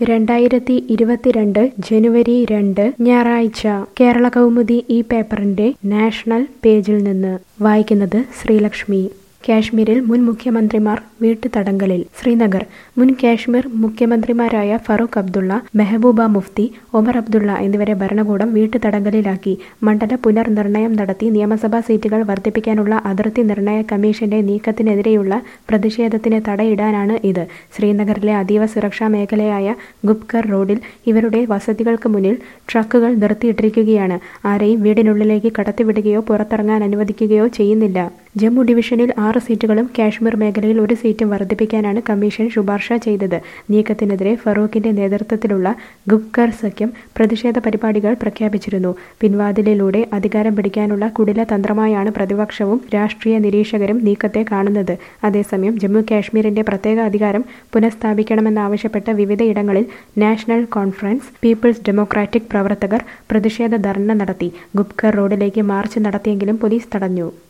രണ്ടായിരത്തി ഇരുപത്തിരണ്ട് ജനുവരി രണ്ട് ഞായറാഴ്ച കേരള കൗമുദി ഈ പേപ്പറിന്റെ നാഷണൽ പേജിൽ നിന്ന് വായിക്കുന്നത് ശ്രീലക്ഷ്മി കാശ്മീരിൽ മുൻ മുഖ്യമന്ത്രിമാർ വീട്ടുതടങ്കലിൽ ശ്രീനഗർ മുൻ കാശ്മീർ മുഖ്യമന്ത്രിമാരായ ഫറൂഖ് അബ്ദുള്ള മെഹബൂബ മുഫ്തി ഒമർ അബ്ദുള്ള എന്നിവരെ ഭരണകൂടം വീട്ടുതടങ്കലിലാക്കി മണ്ഡല പുനർനിർണയം നടത്തി നിയമസഭാ സീറ്റുകൾ വർദ്ധിപ്പിക്കാനുള്ള അതിർത്തി നിർണയ കമ്മീഷന്റെ നീക്കത്തിനെതിരെയുള്ള പ്രതിഷേധത്തിന് തടയിടാനാണ് ഇത് ശ്രീനഗറിലെ അതീവ സുരക്ഷാ മേഖലയായ ഗുപ്കർ റോഡിൽ ഇവരുടെ വസതികൾക്ക് മുന്നിൽ ട്രക്കുകൾ നിർത്തിയിട്ടിരിക്കുകയാണ് ആരെയും വീടിനുള്ളിലേക്ക് കടത്തിവിടുകയോ പുറത്തിറങ്ങാൻ അനുവദിക്കുകയോ ചെയ്യുന്നില്ല ജമ്മു ഡിവിഷനിൽ ആറ് സീറ്റുകളും കാശ്മീർ മേഖലയിൽ ഒരു സീറ്റും വർദ്ധിപ്പിക്കാനാണ് കമ്മീഷൻ ശുപാർശ ചെയ്തത് നീക്കത്തിനെതിരെ ഫറൂഖിന്റെ നേതൃത്വത്തിലുള്ള ഗുപ്കർ സഖ്യം പ്രതിഷേധ പരിപാടികൾ പ്രഖ്യാപിച്ചിരുന്നു പിൻവാതിലിലൂടെ അധികാരം പിടിക്കാനുള്ള കുടില തന്ത്രമായാണ് പ്രതിപക്ഷവും രാഷ്ട്രീയ നിരീക്ഷകരും നീക്കത്തെ കാണുന്നത് അതേസമയം ജമ്മു കാശ്മീരിന്റെ പ്രത്യേക അധികാരം പുനഃസ്ഥാപിക്കണമെന്നാവശ്യപ്പെട്ട് വിവിധയിടങ്ങളിൽ നാഷണൽ കോൺഫറൻസ് പീപ്പിൾസ് ഡെമോക്രാറ്റിക് പ്രവർത്തകർ പ്രതിഷേധ ധർണ നടത്തി ഗുപ്കർ റോഡിലേക്ക് മാർച്ച് നടത്തിയെങ്കിലും പോലീസ് തടഞ്ഞു